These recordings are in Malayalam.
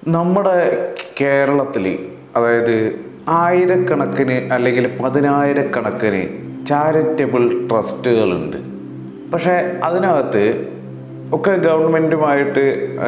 നമ്മുടെ കേരളത്തിൽ അതായത് ആയിരക്കണക്കിന് അല്ലെങ്കിൽ പതിനായിരക്കണക്കിന് ചാരിറ്റബിൾ ട്രസ്റ്റുകളുണ്ട് പക്ഷേ അതിനകത്ത് ഒക്കെ ഗവൺമെൻറ്റുമായിട്ട്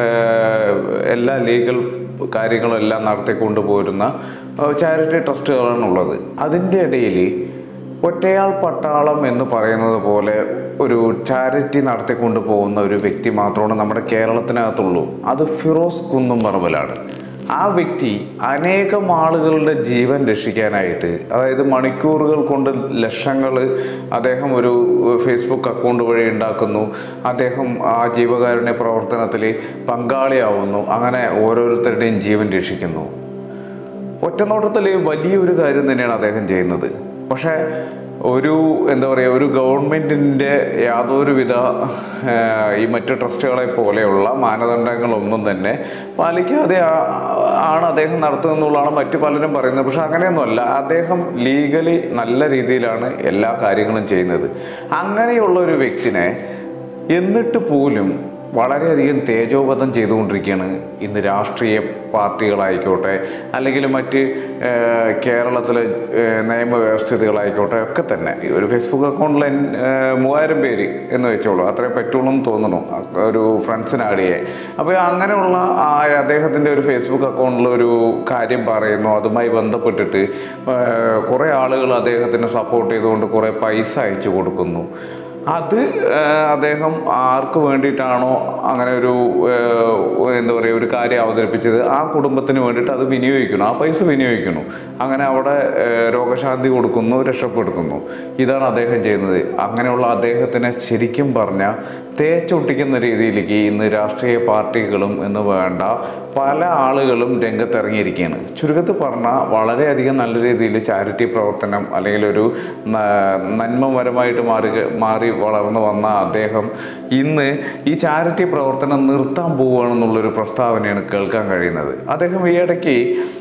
എല്ലാ ലീഗൽ കാര്യങ്ങളും എല്ലാം നടത്തിക്കൊണ്ട് പോരുന്ന ചാരിറ്റി ട്രസ്റ്റുകളാണുള്ളത് അതിൻ്റെ ഇടയിൽ ഒറ്റയാൾ പട്ടാളം എന്ന് പറയുന്നത് പോലെ ഒരു ചാരിറ്റി നടത്തിക്കൊണ്ട് പോകുന്ന ഒരു വ്യക്തി മാത്രമാണ് നമ്മുടെ കേരളത്തിനകത്തുള്ളൂ അത് ഫിറോസ് കുന്നും പറമ്പലാണ് ആ വ്യക്തി അനേകം ആളുകളുടെ ജീവൻ രക്ഷിക്കാനായിട്ട് അതായത് മണിക്കൂറുകൾ കൊണ്ട് ലക്ഷങ്ങൾ അദ്ദേഹം ഒരു ഫേസ്ബുക്ക് അക്കൗണ്ട് വഴി ഉണ്ടാക്കുന്നു അദ്ദേഹം ആ ജീവകാരുണ്യ പ്രവർത്തനത്തിൽ പങ്കാളിയാവുന്നു അങ്ങനെ ഓരോരുത്തരുടെയും ജീവൻ രക്ഷിക്കുന്നു ഒറ്റനോട്ടത്തിൽ വലിയൊരു കാര്യം തന്നെയാണ് അദ്ദേഹം ചെയ്യുന്നത് പക്ഷേ ഒരു എന്താ പറയുക ഒരു ഗവൺമെൻറ്റിൻ്റെ യാതൊരുവിധ ആ, ഈ മറ്റു ട്രസ്റ്റുകളെ പോലെയുള്ള മാനദണ്ഡങ്ങളൊന്നും തന്നെ പാലിക്കാതെ ആ- ആണ് അദ്ദേഹം നടത്തുന്നതെന്നുള്ളതാണ് മറ്റു പലരും പറയുന്നത് പക്ഷെ അങ്ങനെയൊന്നുമല്ല അദ്ദേഹം ലീഗലി നല്ല രീതിയിലാണ് എല്ലാ കാര്യങ്ങളും ചെയ്യുന്നത് അങ്ങനെയുള്ള ഒരു വ്യക്തിനെ എന്നിട്ട് പോലും വളരെയധികം തേജോവധം ചെയ്തുകൊണ്ടിരിക്കുകയാണ് ഇന്ന് രാഷ്ട്രീയ പാർട്ടികളായിക്കോട്ടെ അല്ലെങ്കിൽ മറ്റ് ഏഹ്, കേരളത്തിലെ ഏഹ്, നിയമവ്യവസ്ഥിതികളായിക്കോട്ടെ ഒക്കെ തന്നെ ഈ ഒരു ഫേസ്ബുക്ക് അക്കൗണ്ടിൽ എൻ- ഏഹ്, മൂവായിരം പേര് എന്ന് വെച്ചോളൂ അത്രേ പറ്റുള്ളൂ എന്ന് തോന്നുന്നു ഒരു ഫ്രണ്ട്സിന് ആഡ് ചെയ്യാൻ അപ്പോൾ അങ്ങനെയുള്ള ആ അദ്ദേഹത്തിൻ്റെ ഒരു ഫേസ്ബുക്ക് അക്കൗണ്ടിൽ ഒരു കാര്യം പറയുന്നു അതുമായി ബന്ധപ്പെട്ടിട്ട് ഏഹ്, കുറേ ആളുകൾ അദ്ദേഹത്തിന് സപ്പോർട്ട് ചെയ്തുകൊണ്ട് കുറേ പൈസ അയച്ചു കൊടുക്കുന്നു അത് ആ, അദ്ദേഹം ആർക്ക് വേണ്ടിയിട്ടാണോ അങ്ങനെ ഒരു ആ, എന്താ പറയുക ഒരു കാര്യം അവതരിപ്പിച്ചത് ആ കുടുംബത്തിന് വേണ്ടിയിട്ട് അത് വിനിയോഗിക്കണം ആ പൈസ വിനിയോഗിക്കണം അങ്ങനെ അവിടെ ആ, രോഗശാന്തി കൊടുക്കുന്നു രക്ഷപ്പെടുത്തുന്നു ഇതാണ് അദ്ദേഹം ചെയ്യുന്നത് അങ്ങനെയുള്ള അദ്ദേഹത്തിനെ ശരിക്കും പറഞ്ഞാൽ തേച്ചൊട്ടിക്കുന്ന രീതിയിലേക്ക് ഇന്ന് രാഷ്ട്രീയ പാർട്ടികളും എന്ന് വേണ്ട പല ആളുകളും രംഗത്തിറങ്ങിയിരിക്കുകയാണ് ചുരുക്കത്തിൽ പറഞ്ഞാൽ വളരെയധികം നല്ല രീതിയിൽ ചാരിറ്റി പ്രവർത്തനം അല്ലെങ്കിൽ ഒരു ന- നന്മപരമായിട്ട് മാറി മാറി വളർന്നു വന്ന അദ്ദേഹം ഇന്ന് ഈ ചാരിറ്റി പ്രവർത്തനം നിർത്താൻ പോവുകയാണെന്നുള്ളൊരു പ്രസ്താവനയാണ് കേൾക്കാൻ കഴിയുന്നത് അദ്ദേഹം ഈ ഇടയ്ക്ക്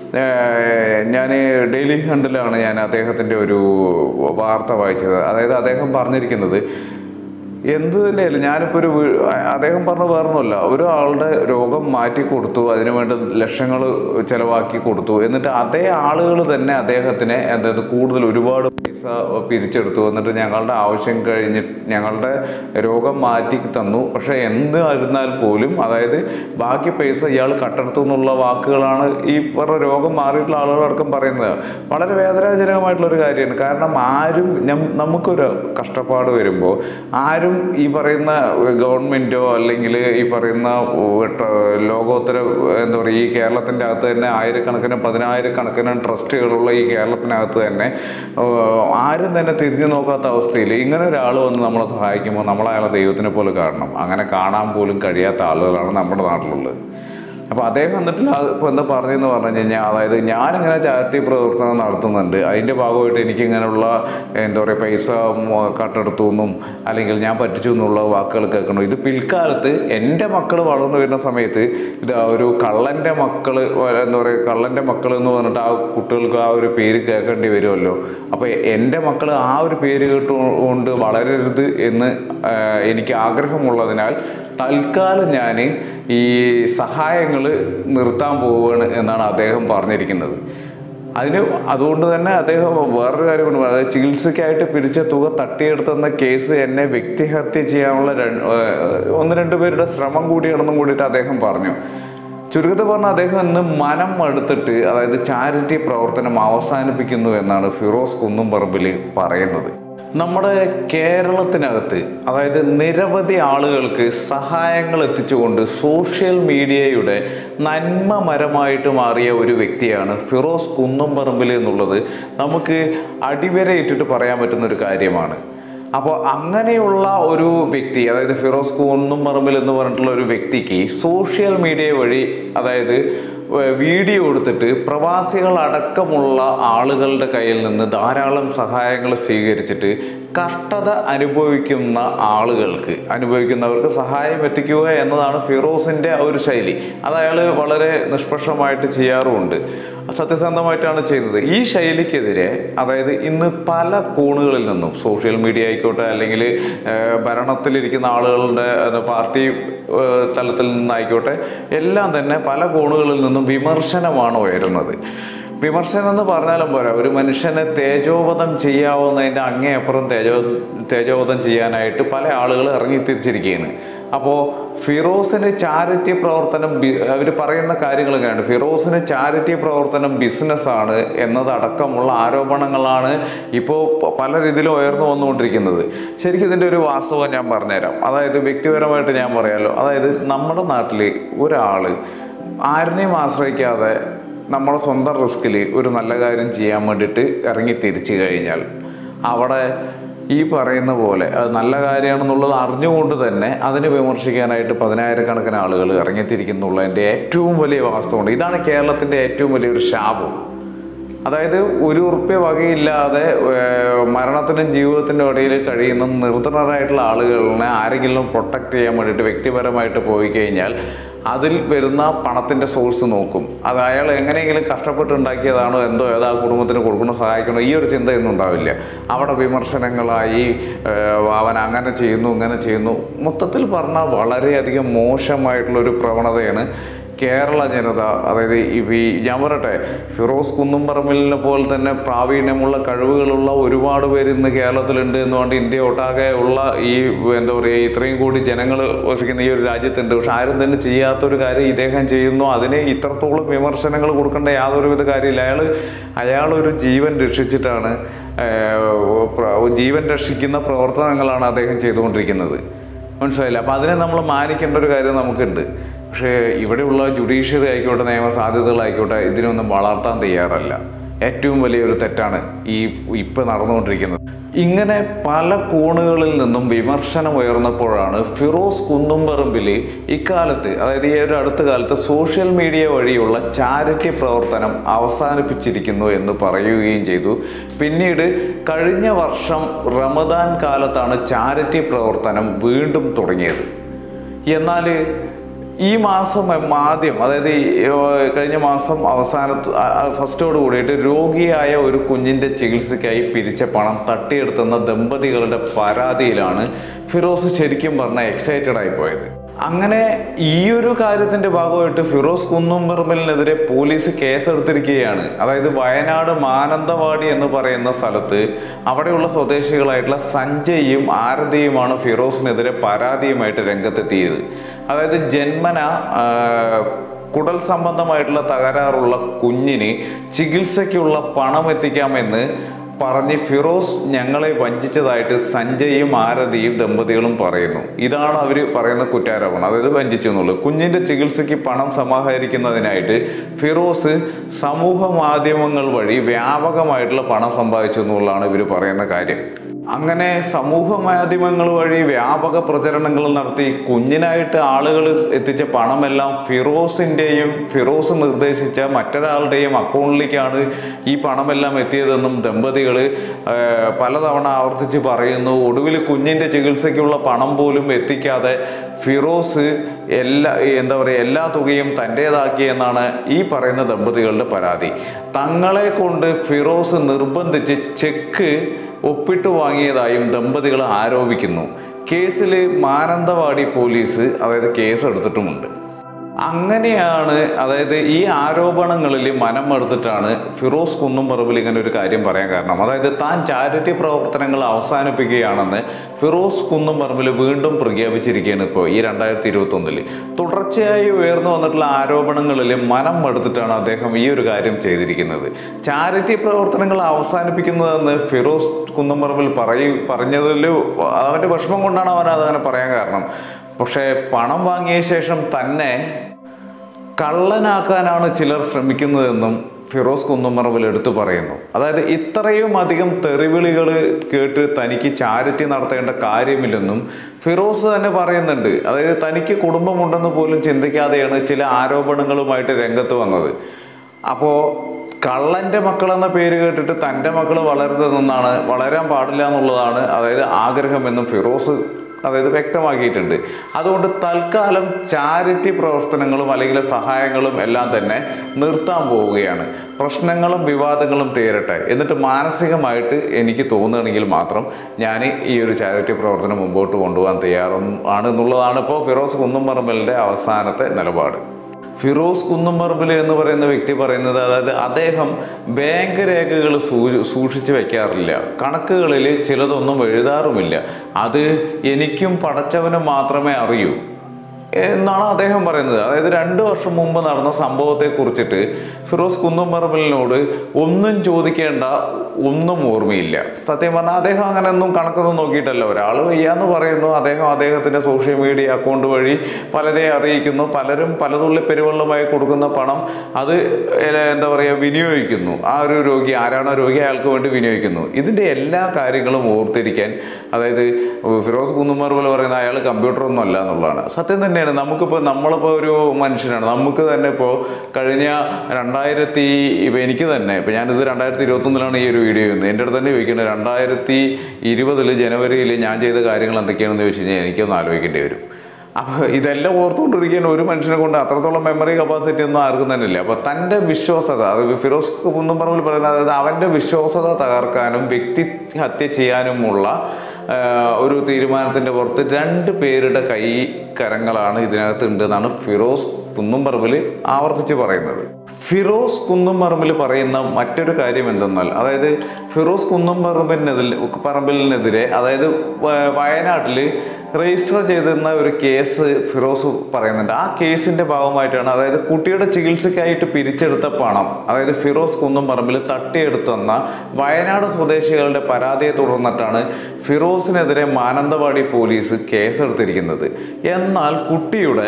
ഞാൻ ഡെയിലി ഹണ്ടിലാണ് ഞാൻ അദ്ദേഹത്തിൻ്റെ ഒരു വാർത്ത വായിച്ചത് അതായത് അദ്ദേഹം പറഞ്ഞിരിക്കുന്നത് എന്ത് തന്നെയല്ല ഞാനിപ്പോൾ ഒരു വീ- അദ്ദേഹം പറഞ്ഞ വേറൊന്നുമല്ല ഒരാളുടെ രോഗം മാറ്റി കൊടുത്തു അതിനു വേണ്ടി ലക്ഷങ്ങൾ ചിലവാക്കി കൊടുത്തു എന്നിട്ട് അതേ ആളുകൾ തന്നെ അദ്ദേഹത്തിനെ അതായത് കൂടുതൽ ഒരുപാട് പൈസ പിരിച്ചെടുത്തു എന്നിട്ട് ഞങ്ങളുടെ ആവശ്യം കഴിഞ്ഞ് ഞങ്ങളുടെ രോഗം മാറ്റി തന്നു പക്ഷേ എന്തായിരുന്നാൽ പോലും അതായത് ബാക്കി പൈസ ഇയാൾ കട്ടെടുത്തു എന്നുള്ള വാക്കുകളാണ് ഈ പറഞ്ഞ രോഗം മാറിയിട്ടുള്ള ആളുകളടക്കം പറയുന്നത് വളരെ വേദനാജനകമായിട്ടുള്ള ഒരു കാര്യമാണ് കാരണം ആരും ഞം- നമുക്കൊരു കഷ്ടപ്പാട് വരുമ്പോൾ ആരും ഈ പറയുന്ന ഗവൺമെൻറ്റോ അല്ലെങ്കിൽ ഈ പറയുന്ന ട്ര- ലോകോത്തര എന്താ പറയുക ഈ കേരളത്തിൻ്റെ അകത്ത് തന്നെ ആയിരക്കണക്കിന് പതിനായിരക്കണക്കിന് ട്രസ്റ്റുകളുള്ള ഈ കേരളത്തിനകത്ത് തന്നെ ഏഹ്, ആരും തന്നെ തിരിഞ്ഞു നോക്കാത്ത അവസ്ഥയിൽ ഇങ്ങനെ ഒരാൾ വന്ന് നമ്മളെ സഹായിക്കുമ്പോൾ നമ്മൾ അയാളെ ദൈവത്തിനെ പോലെ കാണണം അങ്ങനെ കാണാൻ പോലും കഴിയാത്ത ആളുകളാണ് നമ്മുടെ നാട്ടിലുള്ളത് അപ്പോൾ അദ്ദേഹം എന്നിട്ട് ഇപ്പോൾ എന്താ പറഞ്ഞതെന്ന് പറഞ്ഞു കഴിഞ്ഞാൽ അതായത് ഞാനിങ്ങനെ ചാരിറ്റി പ്രവർത്തനം നടത്തുന്നുണ്ട് അതിൻ്റെ ഭാഗമായിട്ട് എനിക്കിങ്ങനെയുള്ള എന്താ പറയുക പൈസ മൊ- കട്ടെടുത്തു എന്നും അല്ലെങ്കിൽ ഞാൻ പറ്റിച്ചു എന്നുള്ള വാക്കുകൾ കേൾക്കണം ഇത് പിൽക്കാലത്ത് എൻ്റെ മക്കൾ വളർന്നു വരുന്ന സമയത്ത് ഇത് ആ ഒരു കള്ളൻ്റെ മക്കൾ എന്താ പറയുക കള്ളൻ്റെ മക്കൾ എന്ന് പറഞ്ഞിട്ട് ആ കുട്ടികൾക്ക് ആ ഒരു പേര് കേൾക്കേണ്ടി വരുമല്ലോ അപ്പോൾ എൻ്റെ മക്കൾ ആ ഒരു പേര് കേട്ടുകൊണ്ട് വളരരുത് എന്ന് ആ, എനിക്ക് ആഗ്രഹമുള്ളതിനാൽ തൽക്കാലം ഞാൻ ഈ സഹായങ്ങൾ നിർത്താൻ പോവുകയാണ് എന്നാണ് അദ്ദേഹം പറഞ്ഞിരിക്കുന്നത് അതിന് അതുകൊണ്ട് തന്നെ അദ്ദേഹം വേറൊരു കാര്യം കൊണ്ട് അതായത് ചികിത്സയ്ക്കായിട്ട് പിരിച്ച തുക തട്ടിയെടുത്തെന്ന കേസ് എന്നെ വ്യക്തിഹത്യ ചെയ്യാനുള്ള രണ്ട് ഏഹ് ഒന്ന് രണ്ട് പേരുടെ ശ്രമം കൂടിയാണെന്നും കൂടിയിട്ട് അദ്ദേഹം പറഞ്ഞു ചുരുക്കത്തിൽ പറഞ്ഞാൽ അദ്ദേഹം ഇന്ന് മനം എടുത്തിട്ട് അതായത് ചാരിറ്റി പ്രവർത്തനം അവസാനിപ്പിക്കുന്നു എന്നാണ് ഫിറോസ് കുന്നുംപറമ്പിൽ പറയുന്നത് നമ്മുടെ കേരളത്തിനകത്ത് അതായത് നിരവധി ആളുകൾക്ക് സഹായങ്ങൾ എത്തിച്ചുകൊണ്ട് സോഷ്യൽ മീഡിയയുടെ നന്മ മരമായിട്ട് മാറിയ ഒരു വ്യക്തിയാണ് ഫിറോസ് കുന്നുംപറമ്പിൽ എന്നുള്ളത് നമുക്ക് അടിവരയിട്ടിട്ട് പറയാൻ പറ്റുന്ന ഒരു കാര്യമാണ് അപ്പോൾ അങ്ങനെയുള്ള ഒരു വ്യക്തി അതായത് ഫിറോസ് കുന്നും പറമ്പിൽ എന്ന് പറഞ്ഞിട്ടുള്ള ഒരു വ്യക്തിക്ക് സോഷ്യൽ മീഡിയ വഴി അതായത് ഏർ വീഡിയോ എടുത്തിട്ട് പ്രവാസികൾ അടക്കമുള്ള ആളുകളുടെ കയ്യിൽ നിന്ന് ധാരാളം സഹായങ്ങൾ സ്വീകരിച്ചിട്ട് കഷ്ടത അനുഭവിക്കുന്ന ആളുകൾക്ക് അനുഭവിക്കുന്നവർക്ക് സഹായം എത്തിക്കുക എന്നതാണ് ഫിറോസിൻ്റെ ആ ഒരു ശൈലി അത് അയാൾ വളരെ നിഷ്പക്ഷമായിട്ട് ചെയ്യാറുമുണ്ട് സത്യസന്ധമായിട്ടാണ് ചെയ്യുന്നത് ഈ ശൈലിക്കെതിരെ അതായത് ഇന്ന് പല കോണുകളിൽ നിന്നും സോഷ്യൽ മീഡിയ ആയിക്കോട്ടെ അല്ലെങ്കിൽ ഏഹ്, ഭരണത്തിലിരിക്കുന്ന ആളുകളുടെ അത് പാർട്ടി ഏഹ്, തലത്തിൽ നിന്നായിക്കോട്ടെ എല്ലാം തന്നെ പല കോണുകളിൽ നിന്നും നിന്നും വിമർശനമാണ് ഉയരുന്നത് വിമർശനം എന്ന് പറഞ്ഞാലും പോരാ ഒരു മനുഷ്യനെ തേജോവധം ചെയ്യാവുന്നതിൻ്റെ അങ്ങേയപ്പുറം തേജോ തേജോവധം ചെയ്യാനായിട്ട് പല ആളുകൾ ഇറങ്ങി തിരിച്ചിരിക്കുകയാണ് അപ്പോൾ ഫിറോസിന് ചാരിറ്റി പ്രവർത്തനം അവർ പറയുന്ന കാര്യങ്ങൾ ഇങ്ങനെയാണ് ഫിറോസിന് ചാരിറ്റി പ്രവർത്തനം ബിസിനസ്സാണ് എന്നതടക്കമുള്ള ആരോപണങ്ങളാണ് ഇപ്പോൾ പല രീതിയിലും ഉയർന്നു വന്നുകൊണ്ടിരിക്കുന്നത് ശരിക്കും ഇതിൻ്റെ ഒരു വാസ്തവം ഞാൻ പറഞ്ഞുതരാം അതായത് വ്യക്തിപരമായിട്ട് ഞാൻ പറയാമല്ലോ അതായത് നമ്മുടെ നാട്ടിൽ ഒരാൾ ആരിനെയും ആശ്രയിക്കാതെ നമ്മുടെ സ്വന്തം റിസ്കിൽ ഒരു നല്ല കാര്യം ചെയ്യാൻ വേണ്ടിയിട്ട് ഇറങ്ങി തിരിച്ചു കഴിഞ്ഞാൽ അവിടെ ഈ പറയുന്ന പോലെ അത് നല്ല കാര്യമാണെന്നുള്ളത് അറിഞ്ഞുകൊണ്ട് തന്നെ അതിനെ വിമർശിക്കാനായിട്ട് പതിനായിരക്കണക്കിന് ആളുകൾ ഇറങ്ങിത്തിരിക്കുന്നുള്ളതിൻ്റെ ഏറ്റവും വലിയ വാസ്തവമുണ്ട് ഇതാണ് കേരളത്തിൻ്റെ ഏറ്റവും വലിയൊരു ശാപം അതായത് ഒരു ഉറുപ്പ്യ വകയില്ലാതെ ഏർ, മരണത്തിനും ജീവിതത്തിനും ഇടയിൽ കഴിയുന്ന നിർധനരായിട്ടുള്ള ആളുകളിനെ ആരെങ്കിലും പ്രൊട്ടക്റ്റ് ചെയ്യാൻ വേണ്ടിയിട്ട് വ്യക്തിപരമായിട്ട് പോയി കഴിഞ്ഞാൽ അതിൽ വരുന്ന പണത്തിൻ്റെ സോഴ്സ് നോക്കും അത് അയാൾ എങ്ങനെയെങ്കിലും കഷ്ടപ്പെട്ടുണ്ടാക്കിയതാണോ എന്തോ ഏതാ കുടുംബത്തിന് കൊടുക്കണോ സഹായിക്കണോ ഈ ഒരു ചിന്തയൊന്നും ഉണ്ടാവില്ല അവിടെ വിമർശനങ്ങളായി ഏർ, അവൻ അങ്ങനെ ചെയ്യുന്നു ഇങ്ങനെ ചെയ്യുന്നു മൊത്തത്തിൽ പറഞ്ഞാൽ വളരെയധികം മോശമായിട്ടുള്ളൊരു പ്രവണതയാണ് കേരള ജനത അതായത് ഈ ഞാൻ പറയട്ടെ ഫിറോസ് കുന്നുംപറമ്പിലിനെ പോലെ തന്നെ പ്രാവീണ്യമുള്ള കഴിവുകളുള്ള ഒരുപാട് പേര് ഇന്ന് കേരളത്തിലുണ്ട് എന്നുകൊണ്ട് ഇന്ത്യ ഒട്ടാകെ ഉള്ള ഈ എന്താ പറയുക ഇത്രയും കൂടി ജനങ്ങൾ വസിക്കുന്ന ഈ ഒരു രാജ്യത്തുണ്ട് പക്ഷെ ആരും തന്നെ ചെയ്യാത്തൊരു കാര്യം ഇദ്ദേഹം ചെയ്യുന്നു അതിന് ഇത്രത്തോളം വിമർശനങ്ങൾ കൊടുക്കേണ്ട യാതൊരുവിധ കാര്യമില്ല അയാൾ അയാളൊരു ജീവൻ രക്ഷിച്ചിട്ടാണ് ഏഹ്, പ്ര- ജീവൻ രക്ഷിക്കുന്ന പ്രവർത്തനങ്ങളാണ് അദ്ദേഹം ചെയ്തുകൊണ്ടിരിക്കുന്നത് മനസ്സിലായില്ല അപ്പം അതിനെ നമ്മൾ മാനിക്കേണ്ട ഒരു കാര്യം നമുക്കുണ്ട് പക്ഷേ ഇവിടെയുള്ള ജുഡീഷ്യറി ആയിക്കോട്ടെ നിയമ സാധ്യതകളായിക്കോട്ടെ ഇതിനൊന്നും വളർത്താൻ തയ്യാറല്ല ഏറ്റവും വലിയൊരു തെറ്റാണ് ഈ ഇപ്പം നടന്നുകൊണ്ടിരിക്കുന്നത് ഇങ്ങനെ പല കോണുകളിൽ നിന്നും വിമർശനം ഉയർന്നപ്പോഴാണ് ഫിറോസ് കുന്നുംപറമ്പിൽ ഇക്കാലത്ത് അതായത് ഈ ഒരു അടുത്ത കാലത്ത് സോഷ്യൽ മീഡിയ വഴിയുള്ള ചാരിറ്റി പ്രവർത്തനം അവസാനിപ്പിച്ചിരിക്കുന്നു എന്ന് പറയുകയും ചെയ്തു പിന്നീട് കഴിഞ്ഞ വർഷം റമദാൻ കാലത്താണ് ചാരിറ്റി പ്രവർത്തനം വീണ്ടും തുടങ്ങിയത് എന്നാൽ ഈ മാസം ആദ്യം അതായത് ഈ, ഏർ, കഴിഞ്ഞ മാസം അവസാനത്ത് ഫസ്റ്റോട് കൂടിയിട്ട് രോഗിയായ ഒരു കുഞ്ഞിൻ്റെ ചികിത്സയ്ക്കായി പിരിച്ച പണം തട്ടിയെടുത്തുന്ന ദമ്പതികളുടെ പരാതിയിലാണ് ഫിറോസ് ശരിക്കും പറഞ്ഞാൽ എക്സൈറ്റഡ് ആയി പോയത് അങ്ങനെ ഈ ഒരു കാര്യത്തിന്റെ ഭാഗമായിട്ട് ഫിറോസ് കുന്നുംപറമ്പലിനെതിരെ പോലീസ് കേസെടുത്തിരിക്കുകയാണ് അതായത് വയനാട് മാനന്തവാടി എന്ന് പറയുന്ന സ്ഥലത്ത് അവിടെയുള്ള സ്വദേശികളായിട്ടുള്ള സഞ്ജയും ആരതിയുമാണ് ഫിറോസിനെതിരെ പരാതിയുമായിട്ട് രംഗത്തെത്തിയത് അതായത് ജന്മന ആ, കുടൽ സംബന്ധമായിട്ടുള്ള തകരാറുള്ള കുഞ്ഞിന് ചികിത്സയ്ക്കുള്ള പണം എത്തിക്കാമെന്ന് പറഞ്ഞ് ഫിറോസ് ഞങ്ങളെ വഞ്ചിച്ചതായിട്ട് സഞ്ജയും ആരതിയും ദമ്പതികളും പറയുന്നു ഇതാണ് അവർ പറയുന്ന കുറ്റാരോപണം അതായത് വഞ്ചിച്ചു എന്നുള്ളത് കുഞ്ഞിൻ്റെ ചികിത്സയ്ക്ക് പണം സമാഹരിക്കുന്നതിനായിട്ട് ഫിറോസ് സമൂഹ മാധ്യമങ്ങൾ വഴി വ്യാപകമായിട്ടുള്ള പണം സമ്പാദിച്ചു എന്നുള്ളതാണ് ഇവർ പറയുന്ന കാര്യം അങ്ങനെ സമൂഹ മാധ്യമങ്ങൾ വഴി വ്യാപക പ്രചരണങ്ങൾ നടത്തി കുഞ്ഞിനായിട്ട് ആളുകൾ എത്തിച്ച പണമെല്ലാം ഫിറോസിൻ്റെയും ഫിറോസ് നിർദ്ദേശിച്ച മറ്റൊരാളുടെയും അക്കൗണ്ടിലേക്കാണ് ഈ പണമെല്ലാം എത്തിയതെന്നും ദമ്പതികൾ പലതവണ ആവർത്തിച്ച് പറയുന്നു ഒടുവിൽ കുഞ്ഞിൻ്റെ ചികിത്സയ്ക്കുള്ള പണം പോലും എത്തിക്കാതെ ഫിറോസ് എല്ലാ എന്താ പറയുക എല്ലാ തുകയും തൻ്റേതാക്കിയെന്നാണ് ഈ പറയുന്ന ദമ്പതികളുടെ പരാതി തങ്ങളെ കൊണ്ട് ഫിറോസ് നിർബന്ധിച്ച് ചെക്ക് ഒപ്പിട്ട് വാങ്ങിയതായും ദമ്പതികൾ ആരോപിക്കുന്നു കേസിൽ മാനന്തവാടി പോലീസ് അതായത് കേസ് എടുത്തിട്ടുമുണ്ട് അങ്ങനെയാണ് അതായത് ഈ ആരോപണങ്ങളിൽ മനം എടുത്തിട്ടാണ് ഫിറോസ് കുന്നുംപറമ്പിൽ ഇങ്ങനെ ഒരു കാര്യം പറയാൻ കാരണം അതായത് താൻ ചാരിറ്റി പ്രവർത്തനങ്ങൾ അവസാനിപ്പിക്കുകയാണെന്ന് ഫിറോസ് കുന്നുംപറമ്പിൽ വീണ്ടും പ്രഖ്യാപിച്ചിരിക്കുകയാണ് ഇപ്പോൾ ഈ രണ്ടായിരത്തി ഇരുപത്തൊന്നിൽ തുടർച്ചയായി ഉയർന്നു വന്നിട്ടുള്ള ആരോപണങ്ങളിൽ മനം എടുത്തിട്ടാണ് അദ്ദേഹം ഈ ഒരു കാര്യം ചെയ്തിരിക്കുന്നത് ചാരിറ്റി പ്രവർത്തനങ്ങൾ അവസാനിപ്പിക്കുന്നതെന്ന് ഫിറോസ് കുന്നുംപറമ്പിൽ പറയൂ പറഞ്ഞതിൽ അവൻ്റെ വിഷമം കൊണ്ടാണ് അവൻ അതങ്ങനെ പറയാൻ കാരണം പക്ഷേ പണം വാങ്ങിയ ശേഷം തന്നെ കള്ളനാക്കാനാണ് ചിലർ ശ്രമിക്കുന്നതെന്നും ഫിറോസ് കുന്നുമറവിൽ എടുത്തു പറയുന്നു അതായത് ഇത്രയും അധികം തെറിവിളികൾ കേട്ട് തനിക്ക് ചാരിറ്റി നടത്തേണ്ട കാര്യമില്ലെന്നും ഫിറോസ് തന്നെ പറയുന്നുണ്ട് അതായത് തനിക്ക് കുടുംബമുണ്ടെന്ന് പോലും ചിന്തിക്കാതെയാണ് ചില ആരോപണങ്ങളുമായിട്ട് രംഗത്ത് വന്നത് അപ്പോൾ കള്ളൻ്റെ മക്കൾ എന്ന പേര് കേട്ടിട്ട് തൻ്റെ മക്കൾ വളരുന്നതെന്നാണ് വളരാൻ പാടില്ല എന്നുള്ളതാണ് അതായത് ആഗ്രഹമെന്നും ഫിറോസ് അതായത് വ്യക്തമാക്കിയിട്ടുണ്ട് അതുകൊണ്ട് തൽക്കാലം ചാരിറ്റി പ്രവർത്തനങ്ങളും അല്ലെങ്കിൽ സഹായങ്ങളും എല്ലാം തന്നെ നിർത്താൻ പോവുകയാണ് പ്രശ്നങ്ങളും വിവാദങ്ങളും തീരട്ടെ എന്നിട്ട് മാനസികമായിട്ട് എനിക്ക് തോന്നുകയാണെങ്കിൽ മാത്രം ഞാൻ ഈ ഒരു ചാരിറ്റി പ്രവർത്തനം മുമ്പോട്ട് കൊണ്ടുപോകാൻ തയ്യാറും ആണ് എന്നുള്ളതാണ് ഇപ്പോൾ ഫിറോസ് കുന്നുംപറമ്പലിൻ്റെ അവസാനത്തെ നിലപാട് ഫിറോസ് കുന്നുംപറമ്പിൽ എന്ന് പറയുന്ന വ്യക്തി പറയുന്നത് അതായത് അദ്ദേഹം ബാങ്ക് രേഖകൾ സൂ- സൂക്ഷിച്ച് വെക്കാറില്ല കണക്കുകളിൽ ചിലതൊന്നും എഴുതാറുമില്ല അത് എനിക്കും പടച്ചവനും മാത്രമേ അറിയൂ എന്നാണ് അദ്ദേഹം പറയുന്നത് അതായത് രണ്ട് വർഷം മുമ്പ് നടന്ന സംഭവത്തെ കുറിച്ചിട്ട് ഫിറോസ് കുന്നുംപറമ്പലിനോട് ഒന്നും ചോദിക്കേണ്ട ഒന്നും ഓർമ്മയില്ല സത്യം പറഞ്ഞാൽ അദ്ദേഹം അങ്ങനെ ഒന്നും കണക്കൊന്നും നോക്കിയിട്ടല്ല ഒരാൾ വയ്യാന്ന് പറയുന്നു അദ്ദേഹം അദ്ദേഹത്തിന്റെ സോഷ്യൽ മീഡിയ അക്കൗണ്ട് വഴി പലരെ അറിയിക്കുന്നു പലരും പലതുള്ളി പെരുവെള്ളമായി കൊടുക്കുന്ന പണം അത് ഏ- എന്താ പറയുക വിനിയോഗിക്കുന്നു ആ ഒരു രോഗി ആരാണോ രോഗി അയാൾക്ക് വേണ്ടി വിനിയോഗിക്കുന്നു ഇതിന്റെ എല്ലാ കാര്യങ്ങളും ഓർത്തിരിക്കാൻ അതായത് ഫിറോസ് കുന്നുമർവൽ പറയുന്ന അയാൾ കമ്പ്യൂട്ടർ ഒന്നും അല്ല എന്നുള്ളതാണ് സത്യം തന്നെയാണ് നമുക്കിപ്പോൾ നമ്മളിപ്പോൾ ഒരു മനുഷ്യനാണ് നമുക്ക് തന്നെ ഇപ്പോൾ കഴിഞ്ഞ രണ്ടായിരത്തി ഇപ്പം എനിക്ക് തന്നെ ഇപ്പം ഞാനിത് രണ്ടായിരത്തി ഇരുപത്തൊന്നിലാണ് ഈ ഒരു വീഡിയോ ചെയ്യുന്നത് എൻ്റെ അടുത്ത് തന്നെ ചോദിക്കുന്നത് രണ്ടായിരത്തി ഇരുപതിൽ ജനുവരിയിൽ ഞാൻ ചെയ്ത കാര്യങ്ങൾ എന്തൊക്കെയാണെന്ന് ചോദിച്ചു കഴിഞ്ഞാൽ എനിക്കൊന്ന് ആലോചിക്കേണ്ടി വരും അപ്പോൾ ഇതെല്ലാം ഓർത്തുകൊണ്ടിരിക്കാൻ ഒരു മനുഷ്യനെ കൊണ്ട് അത്രത്തോളം മെമ്മറി കപ്പാസിറ്റി ഒന്നും ആർക്കും തന്നെ ഇല്ല അപ്പോൾ തൻ്റെ വിശ്വാസത അത് ഫിറോസ് കുന്നംപറമ്പിൽ പറയുന്നത് അതായത് അവൻ്റെ വിശ്വാസത തകർക്കാനും വ്യക്തി ഹത്യ ചെയ്യാനുമുള്ള ആ, ഒരു തീരുമാനത്തിൻ്റെ പുറത്ത് രണ്ട് പേരുടെ കൈ കരങ്ങളാണ് ഇതിനകത്ത് ഉണ്ട് എന്നാണ് ഫിറോസ് കുന്നുംപറമ്പിൽ ആവർത്തിച്ച് പറയുന്നത് ഫിറോസ് കുന്നുംപറമ്പിൽ പറയുന്ന മറ്റൊരു കാര്യം എന്തെന്നാൽ അതായത് ഫിറോസ് കുന്നുംപറമ്പിനെതിരെ പറമ്പിലിനെതിരെ അതായത് വ- വയനാട്ടിൽ രജിസ്റ്റർ ചെയ്തിരുന്ന ഒരു കേസ് ഫിറോസ് പറയുന്നുണ്ട് ആ കേസിന്റെ ഭാഗമായിട്ടാണ് അതായത് കുട്ടിയുടെ ചികിത്സയ്ക്കായിട്ട് പിരിച്ചെടുത്ത പണം അതായത് ഫിറോസ് കുന്നുംപറമ്പിൽ തട്ടിയെടുത്തെന്ന വയനാട് സ്വദേശികളുടെ പരാതിയെ തുടർന്നിട്ടാണ് ഫിറോസിനെതിരെ മാനന്തവാടി പോലീസ് കേസെടുത്തിരിക്കുന്നത് എന്നാൽ കുട്ടിയുടെ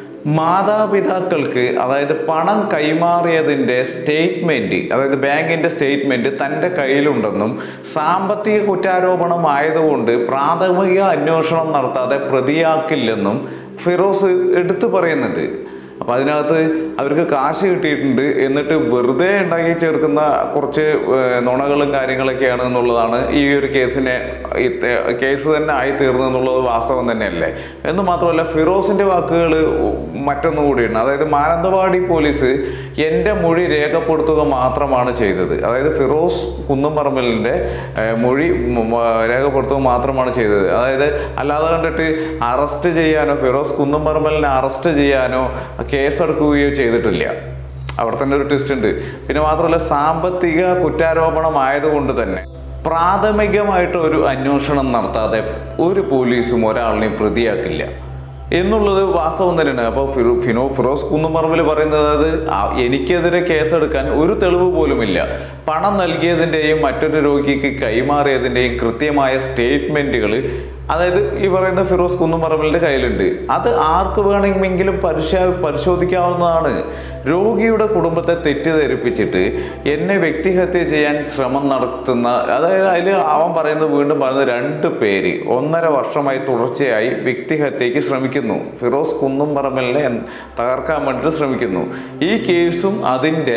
മാതാപിതാക്കൾക്ക് അതായത് പണം കൈമാറിയതിൻ്റെ സ്റ്റേറ്റ്മെൻറ്റ് അതായത് ബാങ്കിൻ്റെ സ്റ്റേറ്റ്മെൻറ്റ് തൻ്റെ കയ്യിലുണ്ടെന്നും സാമ്പത്തിക കുറ്റാരോപണം ആയതുകൊണ്ട് പ്രാഥമിക അന്വേഷണം നടത്താതെ പ്രതിയാക്കില്ലെന്നും ഫിറോസ് എടുത്തു പറയുന്നുണ്ട് അപ്പം അതിനകത്ത് അവർക്ക് കാശ് കിട്ടിയിട്ടുണ്ട് എന്നിട്ട് വെറുതെ ഉണ്ടാക്കി ചേർക്കുന്ന കുറച്ച് ഏഹ്, നുണകളും കാര്യങ്ങളൊക്കെയാണ് എന്നുള്ളതാണ് ഈ ഒരു കേസിനെ ഈ തെ- കേസ് തന്നെ ആയി തീർന്നു എന്നുള്ളത് വാസ്തവം തന്നെയല്ലേ എന്ന് മാത്രമല്ല ഫിറോസിന്റെ വാക്കുകൾ മറ്റൊന്നു കൂടിയാണ് അതായത് മാനന്തവാടി പോലീസ് എൻ്റെ മൊഴി രേഖപ്പെടുത്തുക മാത്രമാണ് ചെയ്തത് അതായത് ഫിറോസ് കുന്നുംപറമ്പലിൻ്റെ ഏഹ്, മൊഴി മ- മ- രേഖപ്പെടുത്തുക മാത്രമാണ് ചെയ്തത് അതായത് അല്ലാതെ കണ്ടിട്ട് അറസ്റ്റ് ചെയ്യാനോ ഫിറോസ് കുന്നുംപറമ്പലിനെ അറസ്റ്റ് ചെയ്യാനോ കേസെടുക്കുകയോ ചെയ്തിട്ടില്ല അവിടെ തന്നെ ഒരു ട്വിസ്റ്റ് ഉണ്ട് പിന്നെ മാത്രമല്ല സാമ്പത്തിക കുറ്റാരോപണം ആയതുകൊണ്ട് തന്നെ പ്രാഥമികമായിട്ട് ഒരു അന്വേഷണം നടത്താതെ ഒരു പോലീസും ഒരാളിനെയും പ്രതിയാക്കില്ല എന്നുള്ളത് വാസ്തവം തന്നെയാണ് അപ്പോൾ ഫിറോ ഫിനോ ഫിറോസ് കുന്നുമറമ്പിൽ പറയുന്നത് അത് ആ- എനിക്കെതിരെ കേസെടുക്കാൻ ഒരു തെളിവ് പോലുമില്ല പണം നൽകിയതിൻ്റെയും മറ്റൊരു രോഗിക്ക് കൈമാറിയതിൻ്റെയും കൃത്യമായ സ്റ്റേറ്റ്മെൻറ്റുകൾ അതായത് ഈ പറയുന്ന ഫിറോസ് കുന്നുമറമ്പലിൻ്റെ കയ്യിലുണ്ട് അത് ആർക്ക് വേണമെങ്കിലും പരിശോ പരിശോധിക്കാവുന്നതാണ് രോഗിയുടെ കുടുംബത്തെ തെറ്റിദ്ധരിപ്പിച്ചിട്ട് എന്നെ വ്യക്തിഹത്യ ചെയ്യാൻ ശ്രമം നടത്തുന്ന അതായത് അതിൽ അവൻ പറയുന്നത് വീണ്ടും പറയുന്നത് രണ്ട് പേര് ഒന്നര വർഷമായി തുടർച്ചയായി വ്യക്തിഹത്യക്ക് ശ്രമിക്കുന്നു ഫിറോസ് കുന്നുംപറമ്പലിനെ തകർക്കാൻ വേണ്ടിയിട്ട് ശ്രമിക്കുന്നു ഈ കേസും അതിൻ്റെ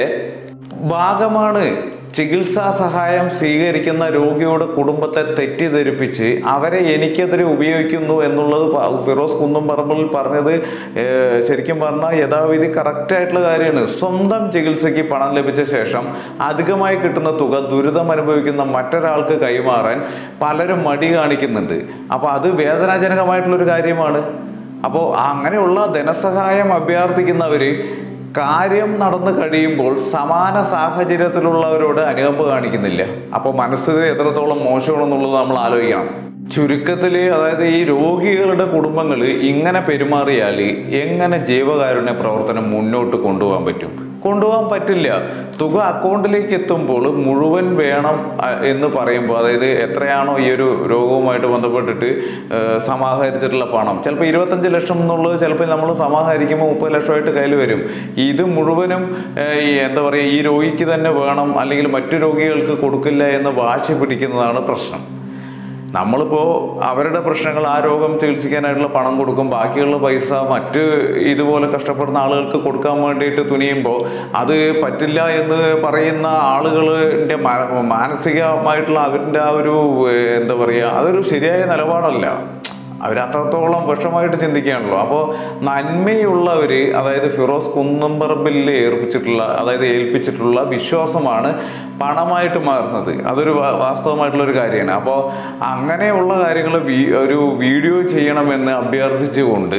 ഭാഗമാണ് ചികിത്സാ സഹായം സ്വീകരിക്കുന്ന രോഗിയുടെ കുടുംബത്തെ തെറ്റിദ്ധരിപ്പിച്ച് അവരെ എനിക്കെതിരെ ഉപയോഗിക്കുന്നു എന്നുള്ളത് പ- ഫിറോസ് കുന്നുംപറമ്പിൽ പറഞ്ഞത് ഏഹ്, ശരിക്കും പറഞ്ഞാൽ യഥാവിധി കറക്റ്റായിട്ടുള്ള കാര്യമാണ് സ്വന്തം ചികിത്സയ്ക്ക് പണം ലഭിച്ച ശേഷം അധികമായി കിട്ടുന്ന തുക ദുരിതം അനുഭവിക്കുന്ന മറ്റൊരാൾക്ക് കൈമാറാൻ പലരും മടി കാണിക്കുന്നുണ്ട് അപ്പോൾ അത് വേദനാജനകമായിട്ടുള്ളൊരു കാര്യമാണ് അപ്പോൾ അങ്ങനെയുള്ള ധനസഹായം അഭ്യർത്ഥിക്കുന്നവർ കാര്യം നടന്നു കഴിയുമ്പോൾ സമാന സാഹചര്യത്തിലുള്ളവരോട് അനുകമ്പ കാണിക്കുന്നില്ല അപ്പോൾ മനസ്സിന് എത്രത്തോളം മോശമാണെന്നുള്ളത് നമ്മൾ ആലോചിക്കണം ചുരുക്കത്തിൽ അതായത് ഈ രോഗികളുടെ കുടുംബങ്ങൾ ഇങ്ങനെ പെരുമാറിയാൽ എങ്ങനെ ജീവകാരുണ്യ പ്രവർത്തനം മുന്നോട്ട് കൊണ്ടുപോകാൻ പറ്റും കൊണ്ടുപോകാൻ പറ്റില്ല തുക അക്കൗണ്ടിലേക്ക് എത്തുമ്പോൾ മുഴുവൻ വേണം അ, എന്ന് പറയുമ്പോൾ അതായത് എത്രയാണോ ഈ ഒരു രോഗവുമായിട്ട് ബന്ധപ്പെട്ടിട്ട് ഏ, സമാഹരിച്ചിട്ടുള്ള പണം ചിലപ്പോൾ ഇരുപത്തഞ്ച് ലക്ഷം എന്നുള്ളത് ചിലപ്പോൾ നമ്മൾ സമാഹരിക്കുമ്പോൾ മുപ്പത് ലക്ഷമായിട്ട് കയ്യിൽ വരും ഇത് മുഴുവനും ഏ, ഈ എന്താ പറയുക ഈ രോഗിക്ക് തന്നെ വേണം അല്ലെങ്കിൽ മറ്റു രോഗികൾക്ക് കൊടുക്കില്ല എന്ന് വാശി പിടിക്കുന്നതാണ് പ്രശ്നം നമ്മളിപ്പോൾ അവരുടെ പ്രശ്നങ്ങൾ ആ രോഗം ചികിത്സിക്കാനായിട്ടുള്ള പണം കൊടുക്കും ബാക്കിയുള്ള പൈസ മറ്റ് ഇതുപോലെ കഷ്ടപ്പെടുന്ന ആളുകൾക്ക് കൊടുക്കാൻ വേണ്ടിയിട്ട് തുനിയുമ്പോൾ അത് പറ്റില്ല എന്ന് പറയുന്ന ആളുകളുടെ മാനസികമായിട്ടുള്ള അവരുടെ ആ ഒരു ഏഹ്, എന്താ പറയുക അതൊരു ശരിയായ നിലപാടല്ല അവരത്രത്തോളം വിഷമായിട്ട് ചിന്തിക്കുകയാണല്ലോ അപ്പോൾ നന്മയുള്ളവർ അതായത് ഫിറോസ് കുന്നംപറമ്പിൽ ഏർപ്പിച്ചിട്ടുള്ള അതായത് ഏൽപ്പിച്ചിട്ടുള്ള വിശ്വാസമാണ് പണമായിട്ട് മാറുന്നത് അതൊരു വാ- വാസ്തവമായിട്ടുള്ള ഒരു കാര്യമാണ് അപ്പോൾ അങ്ങനെയുള്ള കാര്യങ്ങൾ ഒരു വീഡിയോ ചെയ്യണമെന്ന് അഭ്യർത്ഥിച്ചുകൊണ്ട്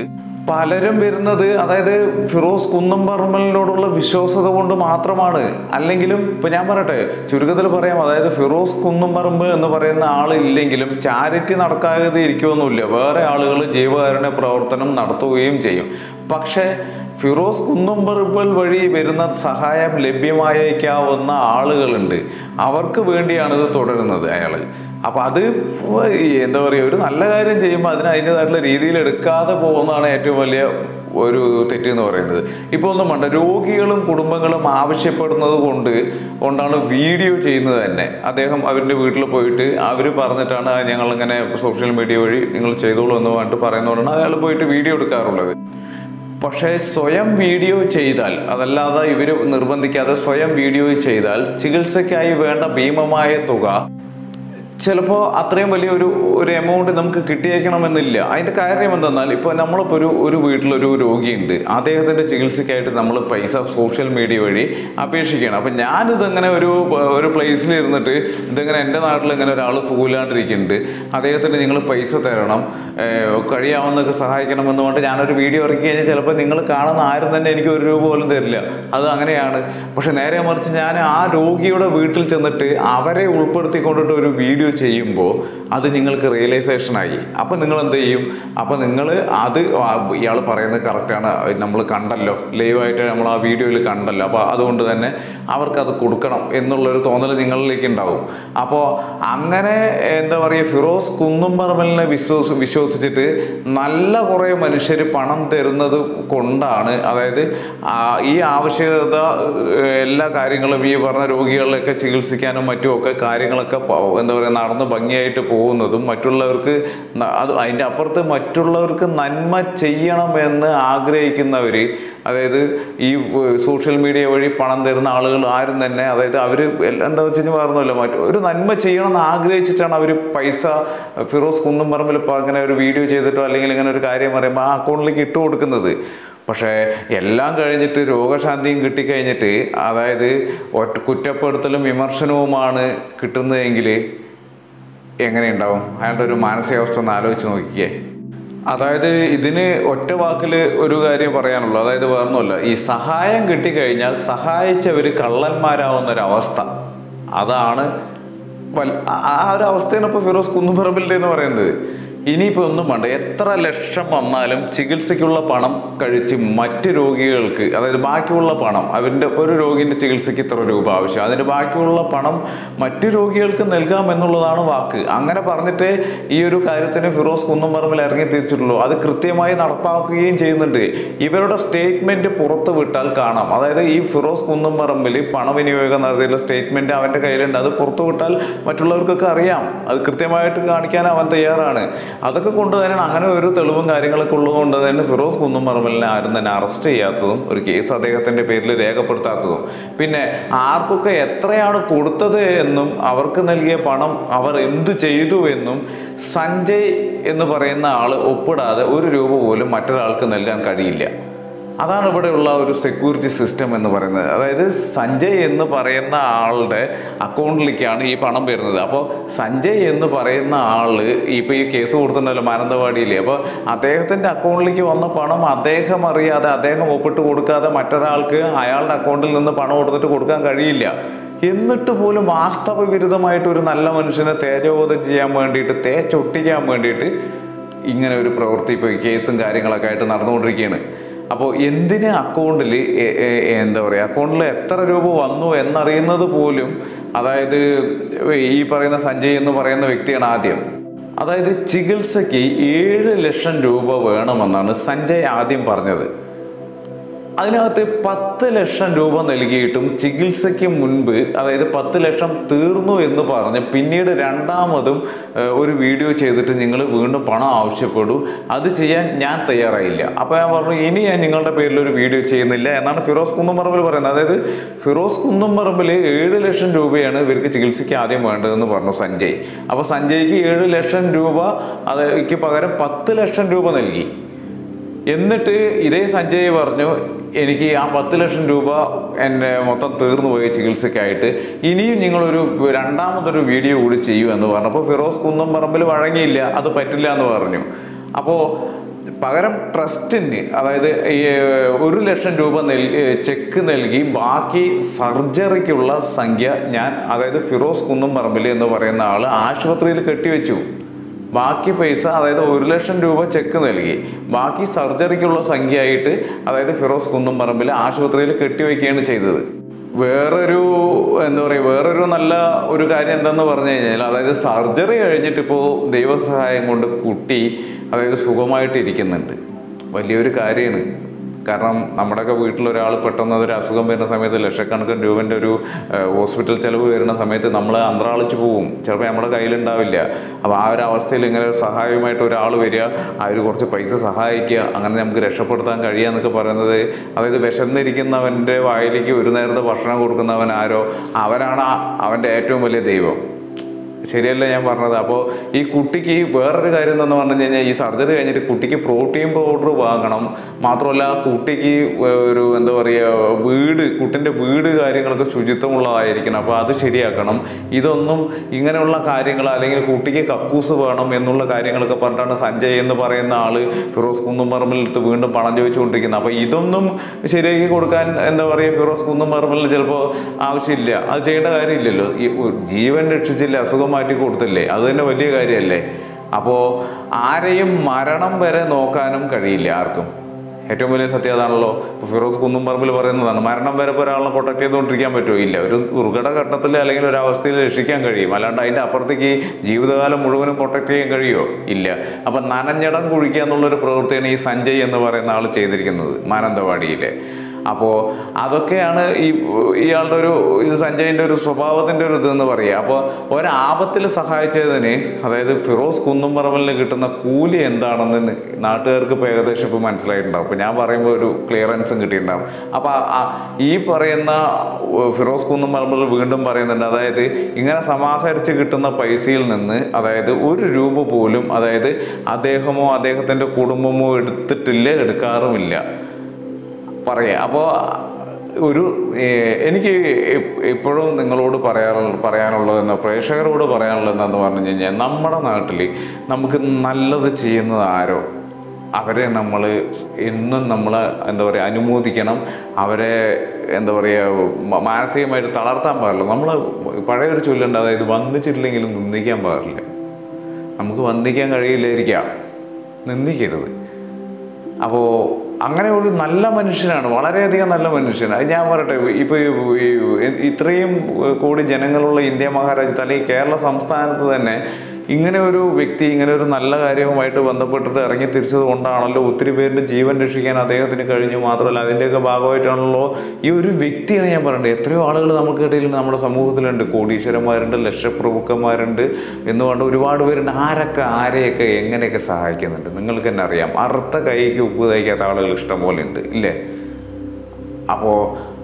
പലരും വരുന്നത് അതായത് ഫിറോസ് കുന്നംപറമ്പലിനോടുള്ള വിശ്വാസത കൊണ്ട് മാത്രമാണ് അല്ലെങ്കിലും ഇപ്പം ഞാൻ പറയട്ടെ ചുരുക്കത്തിൽ പറയാം അതായത് ഫിറോസ് കുന്നംപറമ്പ് എന്ന് പറയുന്ന ആളില്ലെങ്കിലും ചാരിറ്റി നടക്കാതെ ഇരിക്കുമൊന്നുമില്ല വേറെ ആളുകൾ ജീവകാരുണ്യ പ്രവർത്തനം നടത്തുകയും ചെയ്യും പക്ഷേ ഫിറോസ് കുന്നംപറമ്പൽ വഴി വരുന്ന സഹായം ലഭ്യമായേക്കാവുന്ന ആളുകളുണ്ട് അവർക്ക് വേണ്ടിയാണ് ഇത് തുടരുന്നത് അയാൾ അപ്പം അത് ഈ എന്താ പറയുക ഒരു നല്ല കാര്യം ചെയ്യുമ്പോൾ അതിന് അതിൻ്റെതായിട്ടുള്ള രീതിയിൽ എടുക്കാതെ പോകുന്നതാണ് ഏറ്റവും വലിയ ഒരു തെറ്റ് എന്ന് പറയുന്നത് ഇപ്പോൾ ഒന്നും വേണ്ട രോഗികളും കുടുംബങ്ങളും ആവശ്യപ്പെടുന്നത് കൊണ്ട് കൊണ്ടാണ് വീഡിയോ ചെയ്യുന്നത് തന്നെ അദ്ദേഹം അവരുടെ വീട്ടിൽ പോയിട്ട് അവർ പറഞ്ഞിട്ടാണ് "ആ, ഞങ്ങളിങ്ങനെ സോഷ്യൽ മീഡിയ വഴി നിങ്ങൾ ചെയ്തോളൂ എന്ന് പറഞ്ഞിട്ട് പറയുന്നതുകൊണ്ടാണ് അയാൾ പോയിട്ട് വീഡിയോ എടുക്കാറുള്ളത് പക്ഷേ സ്വയം വീഡിയോ ചെയ്താൽ അതല്ലാതെ ഇവർ നിർബന്ധിക്കാതെ സ്വയം വീഡിയോ ചെയ്താൽ ചികിത്സയ്ക്കായി വേണ്ട ഭീമമായ തുക ചിലപ്പോൾ അത്രയും വലിയ ഒരു ഒരു എമൗണ്ട് നമുക്ക് കിട്ടിയേക്കണമെന്നില്ല അതിൻ്റെ കാര്യം എന്തെന്നാൽ ഇപ്പോൾ നമ്മളിപ്പോൾ ഒരു ഒരു വീട്ടിലൊരു രോഗിയുണ്ട് അദ്ദേഹത്തിൻ്റെ ചികിത്സയ്ക്കായിട്ട് നമ്മൾ പൈസ സോഷ്യൽ മീഡിയ വഴി അപേക്ഷിക്കണം അപ്പം ഞാനിതിങ്ങനെ ഒരു ഒരു പ്ലേസിൽ ഇരുന്നിട്ട് ഇതിങ്ങനെ എൻ്റെ നാട്ടിൽ ഇങ്ങനെ ഒരാൾ സുഖമില്ലാണ്ടിരിക്കുന്നുണ്ട് അദ്ദേഹത്തിന് നിങ്ങൾ പൈസ തരണം ഏഹ് കഴിയാവുന്നതൊക്കെ സഹായിക്കണമെന്ന് പറഞ്ഞിട്ട് ഞാനൊരു വീഡിയോ ഇറക്കി കഴിഞ്ഞാൽ ചിലപ്പോൾ നിങ്ങൾ കാണുന്ന ആരും തന്നെ എനിക്ക് ഒരു രൂപ പോലും തരില്ല അത് അങ്ങനെയാണ് പക്ഷെ നേരെ മറിച്ച് ഞാൻ ആ രോഗിയുടെ വീട്ടിൽ ചെന്നിട്ട് അവരെ ഉൾപ്പെടുത്തിക്കൊണ്ടിട്ട് ഒരു വീഡിയോ ചെയ്യുമ്പോൾ അത് നിങ്ങൾക്ക് റിയലൈസേഷൻ ആയി അപ്പം നിങ്ങൾ എന്ത് ചെയ്യും അപ്പം നിങ്ങൾ അത് ഇയാൾ പറയുന്നത് കറക്റ്റാണ് നമ്മൾ കണ്ടല്ലോ ലൈവായിട്ട് നമ്മൾ ആ വീഡിയോയിൽ കണ്ടല്ലോ അപ്പോൾ അതുകൊണ്ട് തന്നെ അവർക്കത് കൊടുക്കണം എന്നുള്ളൊരു തോന്നൽ നിങ്ങളിലേക്ക് ഉണ്ടാവും അപ്പോൾ അങ്ങനെ എന്താ പറയുക ഫിറോസ് കുന്നുംപറമ്പലിനെ വിശ്വസ് വിശ്വസിച്ചിട്ട് നല്ല കുറേ മനുഷ്യർ പണം തരുന്നത് കൊണ്ടാണ് അതായത് ആ, ഈ ആവശ്യകത ഏഹ്, എല്ലാ കാര്യങ്ങളും ഈ പറഞ്ഞ രോഗികളിലൊക്കെ ചികിത്സിക്കാനും മറ്റുമൊക്കെ കാര്യങ്ങളൊക്കെ പ- എന്താ പറയുക നടന്ന് ഭംഗിയായിട്ട് പോകുന്നതും മറ്റുള്ളവർക്ക് ന- അത് അതിൻ്റെ അപ്പുറത്ത് മറ്റുള്ളവർക്ക് നന്മ ചെയ്യണമെന്ന് ആഗ്രഹിക്കുന്നവർ അതായത് ഈ സോഷ്യൽ മീഡിയ വഴി പണം തരുന്ന ആളുകൾ ആരും തന്നെ അതായത് അവർ എന്താ വെച്ച് കഴിഞ്ഞാൽ പറഞ്ഞല്ലോ മറ്റു ഒരു നന്മ ചെയ്യണം എന്ന് ആഗ്രഹിച്ചിട്ടാണ് അവർ പൈസ ഫിറോസ് കുന്നുംപറമ്പിൽ ഇപ്പോൾ അങ്ങനെ ഒരു വീഡിയോ ചെയ്തിട്ടോ അല്ലെങ്കിൽ ഇങ്ങനെ ഒരു കാര്യം പറയുമ്പോൾ ആ അക്കൗണ്ടിലേക്ക് ഇട്ട് കൊടുക്കുന്നത് പക്ഷേ എല്ലാം കഴിഞ്ഞിട്ട് രോഗശാന്തിയും കിട്ടിക്കഴിഞ്ഞിട്ട് അതായത് ഒറ്റ കുറ്റപ്പെടുത്തലും വിമർശനവുമാണ് കിട്ടുന്നതെങ്കിൽ എങ്ങനെയുണ്ടാവും അയാളുടെ ഒരു മാനസികാവസ്ഥ ഒന്ന് ആലോചിച്ച് നോക്കിക്കേ അതായത് ഇതിന് ഒറ്റ വാക്കിൽ ഒരു കാര്യം പറയാനുള്ളൂ അതായത് വേറൊന്നുമല്ല ഈ സഹായം കിട്ടിക്കഴിഞ്ഞാൽ സഹായിച്ചവർ കള്ളന്മാരാവുന്ന ഒരു അവസ്ഥ അതാണ് വൽ- ആ- ആ ഒരു അവസ്ഥയാണ് ഇപ്പോൾ ഫിറോസ് കുന്നുപറമ്പിൻ്റെ എന്ന് പറയുന്നത് ഇനിയിപ്പോൾ ഒന്നും വേണ്ട എത്ര ലക്ഷം വന്നാലും ചികിത്സയ്ക്കുള്ള പണം കഴിച്ച് മറ്റ് രോഗികൾക്ക് അതായത് ബാക്കിയുള്ള പണം അവരുടെ ഒരു രോഗിൻ്റെ ചികിത്സയ്ക്ക് ഇത്ര രൂപ ആവശ്യം അതിൻ്റെ ബാക്കിയുള്ള പണം മറ്റ് രോഗികൾക്ക് നൽകാം എന്നുള്ളതാണ് വാക്ക് അങ്ങനെ പറഞ്ഞിട്ട് ഈ ഒരു കാര്യത്തിന് ഫിറോസ് കുന്നംപറമ്പിൽ ഇറങ്ങി തിരിച്ചിട്ടുള്ളൂ അത് കൃത്യമായി നടപ്പാക്കുകയും ചെയ്യുന്നുണ്ട് ഇവരുടെ സ്റ്റേറ്റ്മെന്റ് പുറത്ത് വിട്ടാൽ കാണാം അതായത് ഈ ഫിറോസ് കുന്നംപറമ്പിൽ പണവിനിയോഗം നടത്തിയുള്ള സ്റ്റേറ്റ്മെന്റ് അവന്റെ കയ്യിലുണ്ട് അത് പുറത്തു വിട്ടാൽ മറ്റുള്ളവർക്കൊക്കെ അറിയാം അത് കൃത്യമായിട്ട് കാണിക്കാൻ അവൻ തയ്യാറാണ് അതൊക്കെ കൊണ്ട് തന്നെയാണ് അങ്ങനെ ഒരു തെളിവും കാര്യങ്ങളൊക്കെ ഉള്ളതുകൊണ്ട് തന്നെ ഫിറോസ് കുന്നംപറമ്പലിനെ ആരും തന്നെ അറസ്റ്റ് ചെയ്യാത്തതും ഒരു കേസ് അദ്ദേഹത്തിന്റെ പേരിൽ രേഖപ്പെടുത്താത്തതും പിന്നെ ആർക്കൊക്കെ എത്രയാണ് കൊടുത്തത് എന്നും അവർക്ക് നൽകിയ പണം അവർ എന്തു ചെയ്തു എന്നും സഞ്ജയ് എന്ന് പറയുന്ന ആൾ ഒപ്പിടാതെ ഒരു രൂപ പോലും മറ്റൊരാൾക്ക് നൽകാൻ കഴിയില്ല അതാണ് ഇവിടെയുള്ള ഒരു സെക്യൂരിറ്റി സിസ്റ്റം എന്ന് പറയുന്നത് അതായത് സഞ്ജയ് എന്ന് പറയുന്ന ആളുടെ അക്കൗണ്ടിലേക്കാണ് ഈ പണം വരുന്നത് അപ്പോൾ സഞ്ജയ് എന്ന് പറയുന്ന ആള് ഇപ്പോൾ ഈ കേസ് കൊടുത്തിട്ടുണ്ടല്ലോ മാനന്തവാടിയിൽ അപ്പോൾ അദ്ദേഹത്തിൻ്റെ അക്കൗണ്ടിലേക്ക് വന്ന പണം അദ്ദേഹം അറിയാതെ അദ്ദേഹം ഒപ്പിട്ട് കൊടുക്കാതെ മറ്റൊരാൾക്ക് അയാളുടെ അക്കൗണ്ടിൽ നിന്ന് പണം കൊടുത്തിട്ട് കൊടുക്കാൻ കഴിയില്ല എന്നിട്ട് പോലും വാസ്തവ വിരുദ്ധമായിട്ട് ഒരു നല്ല മനുഷ്യനെ തേജോവധം ചെയ്യാൻ വേണ്ടിയിട്ട് തേച്ചൊട്ടിക്കാൻ വേണ്ടിയിട്ട് ഇങ്ങനെ ഒരു പ്രവൃത്തി ഇപ്പോൾ ഈ കേസും കാര്യങ്ങളൊക്കെ ആയിട്ട് നടന്നുകൊണ്ടിരിക്കുകയാണ് അപ്പോൾ എന്തിന് അക്കൗണ്ടിൽ എന്താ പറയുക അക്കൗണ്ടിൽ എത്ര രൂപ വന്നു എന്നറിയുന്നത് പോലും അതായത് ഈ പറയുന്ന സഞ്ജയ് എന്ന് പറയുന്ന വ്യക്തിയാണ് ആദ്യം അതായത് ചികിത്സയ്ക്ക് ഏഴ് ലക്ഷം രൂപ വേണമെന്നാണ് സഞ്ജയ് ആദ്യം പറഞ്ഞത് അതിനകത്ത് പത്ത് ലക്ഷം രൂപ നൽകിയിട്ടും ചികിത്സയ്ക്ക് മുൻപ് അതായത് പത്ത് ലക്ഷം തീർന്നു എന്ന് പറഞ്ഞ് പിന്നീട് രണ്ടാമതും ഏഹ്, ഒരു വീഡിയോ ചെയ്തിട്ട് നിങ്ങൾ വീണ്ടും പണം ആവശ്യപ്പെടൂ അത് ചെയ്യാൻ ഞാൻ തയ്യാറായില്ല അപ്പോൾ ഞാൻ പറഞ്ഞു ഇനി ഞാൻ നിങ്ങളുടെ പേരിൽ ഒരു വീഡിയോ ചെയ്യുന്നില്ല എന്നാണ് ഫിറോസ് കുന്നംപറമ്പിൽ പറയുന്നത് അതായത് ഫിറോസ് കുന്നംപറമ്പിൽ ഏഴ് ലക്ഷം രൂപയാണ് ഇവർക്ക് ചികിത്സയ്ക്ക് ആദ്യം വേണ്ടതെന്ന് പറഞ്ഞു സഞ്ജയ് അപ്പോൾ സഞ്ജയ്ക്ക് ഏഴ് ലക്ഷം രൂപ അതിക്ക് പകരം പത്ത് ലക്ഷം രൂപ നൽകി എന്നിട്ട് ഇതേ സഞ്ജയ് പറഞ്ഞു എനിക്ക് ആ പത്ത് ലക്ഷം രൂപ എൻ്റെ മൊത്തം തീർന്നു പോയ ചികിത്സയ്ക്കായിട്ട് ഇനിയും നിങ്ങളൊരു രണ്ടാമതൊരു വീഡിയോ കൂടി ചെയ്യൂ എന്ന് പറഞ്ഞു അപ്പോൾ ഫിറോസ് കുന്നംപറമ്പിൽ വഴങ്ങിയില്ല അത് പറ്റില്ല എന്ന് പറഞ്ഞു അപ്പോൾ പകരം ട്രസ്റ്റിന് അതായത് ഈ ഒരു ലക്ഷം രൂപ നൽ ചെക്ക് നൽകി ബാക്കി സർജറിക്കുള്ള സംഖ്യ ഞാൻ അതായത് ഫിറോസ് കുന്നും പറമ്പിൽ എന്ന് പറയുന്ന ആൾ ആശുപത്രിയിൽ കെട്ടിവെച്ചു ബാക്കി പൈസ അതായത് ഒരു ലക്ഷം രൂപ ചെക്ക് നൽകി ബാക്കി സർജറിക്കുള്ള സംഖ്യയായിട്ട് അതായത് ഫിറോസ് കുന്നും പറമ്പിൽ ആശുപത്രിയിൽ കെട്ടിവെക്കുകയാണ് ചെയ്തത് വേറൊരു എന്താ പറയുക വേറൊരു നല്ല ഒരു കാര്യം എന്തെന്ന് പറഞ്ഞു കഴിഞ്ഞാൽ അതായത് സർജറി കഴിഞ്ഞിട്ടിപ്പോൾ ദൈവസഹായം കൊണ്ട് കുട്ടി അതായത് സുഖമായിട്ട് ഇരിക്കുന്നുണ്ട് വലിയൊരു കാര്യമാണ് കാരണം നമ്മുടെയൊക്കെ വീട്ടിലൊരാൾ പെട്ടെന്ന് ഒരു അസുഖം വരുന്ന സമയത്ത് ലക്ഷക്കണക്കിന് രൂപൻ്റെ ഒരു ഏഹ്, ഹോസ്പിറ്റൽ ചെലവ് വരുന്ന സമയത്ത് നമ്മൾ അന്ത്രാളിച്ച് പോവും ചിലപ്പോൾ നമ്മുടെ കയ്യിലുണ്ടാവില്ല അപ്പോൾ ആ ഒരു അവസ്ഥയിൽ ഇങ്ങനെ ഒരു സഹായമായിട്ട് ഒരാൾ വരിക അവർ കുറച്ച് പൈസ സഹായിക്കുക അങ്ങനെ നമുക്ക് രക്ഷപ്പെടുത്താൻ കഴിയുക എന്നൊക്കെ പറയുന്നത് അതായത് വിശന്നിരിക്കുന്നവൻ്റെ വായിലേക്ക് ഒരു നേരത്തെ ഭക്ഷണം കൊടുക്കുന്നവൻ ആരോ അവനാണ് ആ- അവൻ്റെ ഏറ്റവും വലിയ ദൈവം ശരിയല്ല ഞാൻ പറഞ്ഞത് അപ്പോൾ ഈ കുട്ടിക്ക് വേറൊരു കാര്യം എന്തെന്ന് പറഞ്ഞു കഴിഞ്ഞാൽ ഈ സർജറി കഴിഞ്ഞിട്ട് കുട്ടിക്ക് പ്രോട്ടീൻ പൗഡർ വാങ്ങണം മാത്രമല്ല കുട്ടിക്ക് ഒരു എന്താ പറയുക വീട് കുട്ടിൻ്റെ വീട് കാര്യങ്ങളൊക്കെ ശുചിത്വമുള്ളതായിരിക്കണം അപ്പോൾ അത് ശരിയാക്കണം ഇതൊന്നും ഇങ്ങനെയുള്ള കാര്യങ്ങൾ അല്ലെങ്കിൽ കുട്ടിക്ക് കക്കൂസ് വേണം എന്നുള്ള കാര്യങ്ങളൊക്കെ പറഞ്ഞിട്ടാണ് സഞ്ജയ് എന്ന് പറയുന്ന ആള് ഫിറോസ് കുന്നുംപറമ്പിലെടുത്ത് വീണ്ടും പണം ചോദിച്ചുകൊണ്ടിരിക്കുന്നത് അപ്പോൾ ഇതൊന്നും ശരിയാക്കി കൊടുക്കാൻ എന്താ പറയുക ഫിറോസ് കുന്നുംപറമ്പിൽ ചിലപ്പോൾ ആവശ്യമില്ല അത് ചെയ്യേണ്ട കാര്യമില്ലല്ലോ ഈ ഒരു ജീവൻ രക്ഷിച്ചില്ലേ അസുഖം മാറ്റി കൊടുത്തില്ലേ അത് തന്നെ വലിയ കാര്യമല്ലേ അപ്പോൾ ആരെയും മരണം വരെ നോക്കാനും കഴിയില്ല ആർക്കും ഏറ്റവും വലിയ സത്യം അതാണല്ലോ ഇപ്പോൾ ഫിറോസ് കുന്നുംപറമ്പിൽ പറയുന്നതാണ് മരണം വരെ ഇപ്പോൾ ഒരാളെ പ്രൊട്ടക്ട് ചെയ്തുകൊണ്ടിരിക്കാൻ പറ്റുമോ ഇല്ല ഒരു ദുർഘട ഘട്ടത്തിൽ അല്ലെങ്കിൽ ഒരു അവസ്ഥയിൽ രക്ഷിക്കാൻ കഴിയും അല്ലാണ്ട് അതിൻ്റെ അപ്പുറത്തേക്ക് ജീവിതകാലം മുഴുവനും പ്രൊട്ടക്ട് ചെയ്യാൻ കഴിയുമോ ഇല്ല അപ്പം നനഞ്ഞടം കുഴിക്കുക എന്നുള്ളൊരു പ്രവൃത്തിയാണ് ഈ സഞ്ജയ് എന്ന് പറയുന്ന ആൾ ചെയ്തിരിക്കുന്നത് മാനന്തവാടിയിലെ അപ്പോൾ അതൊക്കെയാണ് ഈ ഇയാളുടെ ഒരു ഇത് സഞ്ജയിൻ്റെ ഒരു സ്വഭാവത്തിൻ്റെ ഒരു ഇതെന്ന് പറയുക അപ്പോൾ ഒരാപത്തിൽ സഹായിച്ചതിന് അതായത് ഫിറോസ് കുന്നുംപറമ്പലിന് കിട്ടുന്ന കൂലി എന്താണെന്ന് നി- നാട്ടുകാർക്ക് ഇപ്പോൾ ഏകദേശം ഇപ്പോൾ മനസ്സിലായിട്ടുണ്ടാവും അപ്പോൾ ഞാൻ പറയുമ്പോൾ ഒരു ക്ലിയറൻസും കിട്ടിയിട്ടുണ്ടാവും അപ്പോൾ ആ- ഈ പറയുന്ന ഉ- ഫിറോസ് കുന്നുംപറമ്പൽ വീണ്ടും പറയുന്നുണ്ട് അതായത് ഇങ്ങനെ സമാഹരിച്ച് കിട്ടുന്ന പൈസയിൽ നിന്ന് അതായത് ഒരു രൂപ പോലും അതായത് അദ്ദേഹമോ അദ്ദേഹത്തിൻ്റെ കുടുംബമോ എടുത്തിട്ടില്ല എടുക്കാറുമില്ല പറയാ അപ്പോൾ ഒരു ഏഹ്, എനിക്ക് എപ്- എപ്പോഴും നിങ്ങളോട് പറയാറുള്ള പറയാനുള്ളതെന്ന് പ്രേക്ഷകരോട് പറയാനുള്ളതെന്ന് പറഞ്ഞു കഴിഞ്ഞാൽ നമ്മുടെ നാട്ടിൽ നമുക്ക് നല്ലത് ചെയ്യുന്നത് ആരോ അവരെ നമ്മൾ എന്നും നമ്മൾ എന്താ പറയുക അനുമോദിക്കണം അവരെ എന്താ പറയുക മ- മാനസികമായിട്ട് തളർത്താൻ പാടില്ല നമ്മൾ പഴയൊരു ചൊല്ലുണ്ട് അതായത് വന്നിച്ചിട്ടില്ലെങ്കിലും നിന്ദിക്കാൻ പാടില്ല നമുക്ക് വന്ദിക്കാൻ കഴിയില്ലായിരിക്കാം നിന്ദിക്കരുത് അപ്പോൾ അങ്ങനെ ഒരു നല്ല മനുഷ്യനാണ് വളരെയധികം നല്ല മനുഷ്യനാണ് അത് ഞാൻ പറയട്ടെ ഇപ്പോൾ ഇത്രയും കോടി ജനങ്ങളുള്ള ഇന്ത്യ മഹാരാജ്യത്ത് അല്ലെങ്കിൽ കേരള സംസ്ഥാനത്ത് തന്നെ ഇങ്ങനെ ഒരു വ്യക്തി ഇങ്ങനെ ഒരു നല്ല കാര്യവുമായിട്ട് ബന്ധപ്പെട്ടിട്ട് ഇറങ്ങി തിരിച്ചത് കൊണ്ടാണല്ലോ ഒത്തിരി പേരുടെ ജീവൻ രക്ഷിക്കാൻ അദ്ദേഹത്തിന് കഴിഞ്ഞു മാത്രമല്ല അതിൻ്റെയൊക്കെ ഭാഗമായിട്ടാണല്ലോ ഈ ഒരു വ്യക്തിയാണ് ഞാൻ പറയേണ്ടത് എത്രയോ ആളുകൾ നമുക്കിടയിൽ നമ്മുടെ സമൂഹത്തിലുണ്ട് കോടീശ്വരന്മാരുണ്ട് ലക്ഷപ്രഭുക്കന്മാരുണ്ട് എന്ന് കൊണ്ട് ഒരുപാട് പേരുണ്ട് ആരൊക്കെ ആരെയൊക്കെ എങ്ങനെയൊക്കെ സഹായിക്കുന്നുണ്ട് നിങ്ങൾക്ക് തന്നെ അറിയാം അറുത്ത കൈക്ക് ഉപ്പ് തയ്ക്കാത്ത ആളുകൾ ഇഷ്ടംപോലെ ഉണ്ട് ഇല്ലേ അപ്പോൾ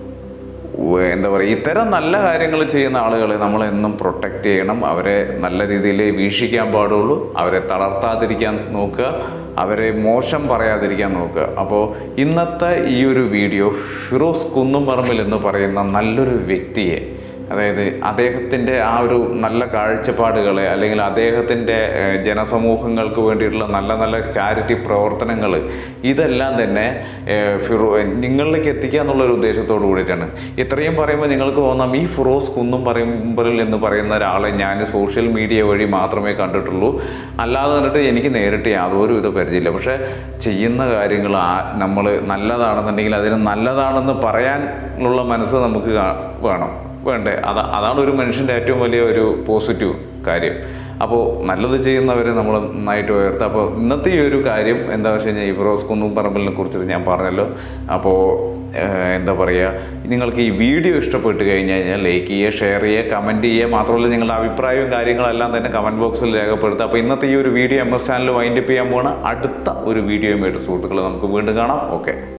എന്താ പറയുക ഇത്തരം നല്ല കാര്യങ്ങൾ ചെയ്യുന്ന ആളുകളെ നമ്മൾ എന്നും പ്രൊട്ടക്റ്റ് ചെയ്യണം അവരെ നല്ല രീതിയിൽ വീക്ഷിക്കാൻ പാടുള്ളൂ അവരെ തളർത്താതിരിക്കാൻ നോക്കുക അവരെ മോശം പറയാതിരിക്കാൻ നോക്കുക അപ്പോൾ ഇന്നത്തെ ഈ ഒരു വീഡിയോ ഫിറോസ് കുന്നുംപറമ്പിൽ എന്ന് പറയുന്ന നല്ലൊരു വ്യക്തിയെ അതായത് അദ്ദേഹത്തിൻ്റെ ആ ഒരു നല്ല കാഴ്ചപ്പാടുകളെ അല്ലെങ്കിൽ അദ്ദേഹത്തിൻ്റെ ഏഹ്, ജനസമൂഹങ്ങൾക്ക് വേണ്ടിയിട്ടുള്ള നല്ല നല്ല ചാരിറ്റി പ്രവർത്തനങ്ങൾ ഇതെല്ലാം തന്നെ ഏഹ്, ഫിറോ നിങ്ങളിലേക്ക് എത്തിക്കുക എന്നുള്ളൊരു ഉദ്ദേശത്തോട് കൂടിയിട്ടാണ് ഇത്രയും പറയുമ്പോൾ നിങ്ങൾക്ക് തോന്നാം ഈ ഫിറോസ് കുന്നും പറയുമ്പറിൽ എന്ന് പറയുന്ന ഒരാളെ ഞാൻ സോഷ്യൽ മീഡിയ വഴി മാത്രമേ കണ്ടിട്ടുള്ളൂ അല്ലാതെ കണ്ടിട്ട് എനിക്ക് നേരിട്ട് യാതൊരു വിധ പരിചയമില്ല പക്ഷേ ചെയ്യുന്ന കാര്യങ്ങൾ ആ നമ്മൾ നല്ലതാണെന്നുണ്ടെങ്കിൽ അതിന് നല്ലതാണെന്ന് പറയാനുള്ള മനസ്സ് നമുക്ക് കാ- വേണം വേണ്ടേ അതാ അതാണ് ഒരു മനുഷ്യൻ്റെ ഏറ്റവും വലിയ ഒരു പോസിറ്റീവ് കാര്യം അപ്പോൾ നല്ലത് ചെയ്യുന്നവരെ നമ്മൾ നന്നായിട്ട് ഉയർത്തുക അപ്പോൾ ഇന്നത്തെ ഈ ഒരു കാര്യം എന്താ വെച്ച് കഴിഞ്ഞാൽ ഇബ്രോസ് കുന്നും പറമ്പലിനെ കുറിച്ചിട്ട് ഞാൻ പറഞ്ഞല്ലോ അപ്പോൾ ഏഹ്, എന്താ പറയുക നിങ്ങൾക്ക് ഈ വീഡിയോ ഇഷ്ടപ്പെട്ട് കഴിഞ്ഞ് കഴിഞ്ഞാൽ ലൈക്ക് ചെയ്യുക ഷെയർ ചെയ്യുക കമൻറ്റ് ചെയ്യുക മാത്രമല്ല നിങ്ങളുടെ അഭിപ്രായവും കാര്യങ്ങളെല്ലാം തന്നെ കമൻറ്റ് ബോക്സിൽ രേഖപ്പെടുത്തുക അപ്പോൾ ഇന്നത്തെ ഈ ഒരു video M S channel wind up ചെയ്യാൻ പോകണം അടുത്ത ഒരു വീഡിയോയുമായിട്ട് സുഹൃത്തുക്കളെ നമുക്ക് വീണ്ടും കാണാം ഓക്കെ